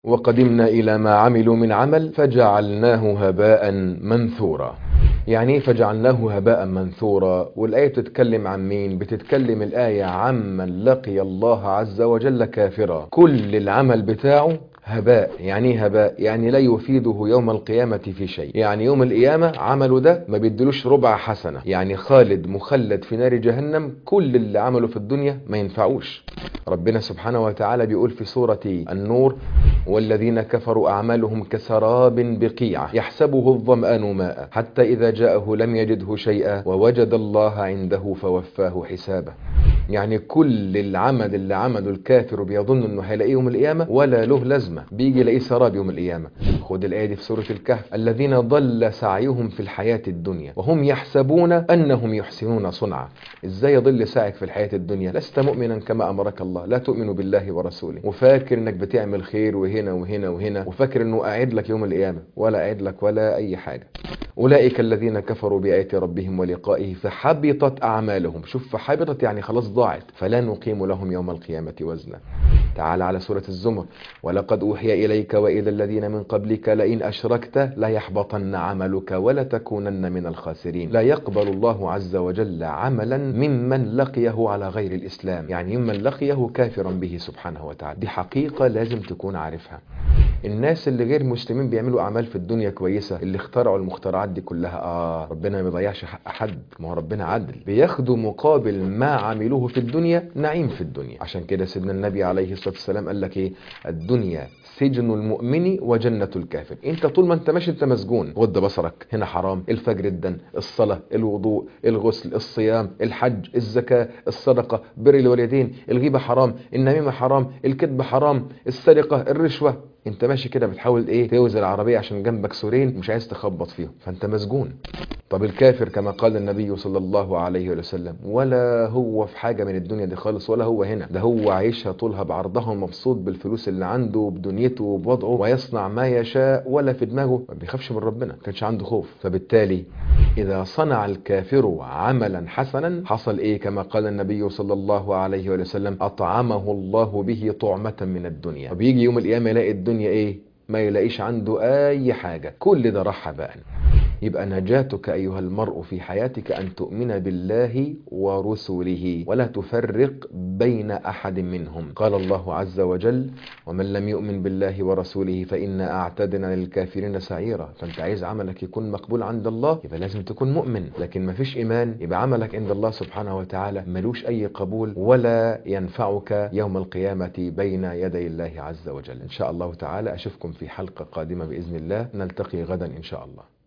وقدمنا إلى ما عملوا من عمل فجعلناه هباء منثورا يعني ايه فجعلناه هباء منثورا والآية بتتكلم عن مين بتتكلم الآية عمن لقي الله عز وجل كافرا كل العمل بتاعه هباء يعني ايه هباء يعني لا يفيده يوم القيامة في شيء يعني يوم القيامة عمله ده ما بيدلوش ربع حسنة يعني خالد مخلد في نار جهنم كل اللي عمله في الدنيا ما ينفعوش ربنا سبحانه وتعالى بيقول في سورة النور والذين كفروا أعمالهم كسراب بقيعة يحسبه الظمآن ماء حتى إذا جاءه لم يجده شيئا ووجد الله عنده فوفاه حسابه يعني كل العمل اللي عمله الكافر بيظن انه هيلاقيه يوم القيامه ولا له لازمه بيجي يلاقيه سراب يوم القيامه خد الايه دي في سوره الكهف الذين ضل سعيهم في الحياه الدنيا وهم يحسبون انهم يحسنون صنعا ازاي يضل سعيك في الحياه الدنيا لست مؤمنا كما امرك الله لا تؤمن بالله ورسوله وفاكر انك بتعمل خير وهنا وهنا وهنا وفاكر انه قاعد لك يوم القيامه ولا قاعد لك ولا اي حاجه أولئك الذين كفروا بآيات ربهم ولقائه فحبطت أعمالهم شوف فحبطت يعني خلاص ضاعت فلا نقيم لهم يوم القيامة وزنا تعال على سورة الزمر ولقد أوحي إليك وإلى الذين من قبلك لئن أشركت ليحبطن عملك ولتكونن من الخاسرين لا يقبل الله عز وجل عملا ممن لقيه على غير الإسلام يعني ممن لقيه كافرا به سبحانه وتعالى دي حقيقة لازم تكون عارفها الناس اللي غير مسلمين بيعملوا اعمال في الدنيا كويسه اللي اخترعوا المخترعات دي كلها اه ربنا ما بيضيعش حق حد ما هو ربنا عدل بياخدوا مقابل ما عملوه في الدنيا نعيم في الدنيا عشان كده سيدنا النبي عليه الصلاه والسلام قال لك ايه الدنيا سجن المؤمن وجنة الكافر انت طول ما انت ماشي انت مسجون غض بصرك هنا حرام الفجر الدن الصلاة الوضوء الغسل الصيام الحج الزكاة الصدقة بر الوالدين الغيبة حرام النميمة حرام الكذب حرام السرقة الرشوة انت ماشي كده بتحاول ايه توزن العربية عشان جنبك سورين مش عايز تخبط فيهم فانت مسجون طب الكافر كما قال النبي صلى الله عليه وسلم ولا هو في حاجة من الدنيا دي خالص ولا هو هنا ده هو عايشها طولها بعرضها مبسوط بالفلوس اللي عنده وبدنيته وبوضعه ويصنع ما يشاء ولا في دماغه ما بيخافش من ربنا ما كانش عنده خوف فبالتالي إذا صنع الكافر عملا حسنا حصل إيه كما قال النبي صلى الله عليه وسلم أطعمه الله به طعمة من الدنيا وبيجي يوم القيامة يلاقي الدنيا إيه ما يلاقيش عنده أي حاجة كل ده راح بقى يبقى نجاتك أيها المرء في حياتك أن تؤمن بالله ورسله ولا تفرق بين أحد منهم قال الله عز وجل ومن لم يؤمن بالله ورسوله فإنا أعتدنا للكافرين سعيرا فأنت عايز عملك يكون مقبول عند الله يبقى لازم تكون مؤمن لكن ما فيش إيمان يبقى عملك عند الله سبحانه وتعالى ملوش أي قبول ولا ينفعك يوم القيامة بين يدي الله عز وجل إن شاء الله تعالى أشوفكم في حلقة قادمة بإذن الله نلتقي غدا إن شاء الله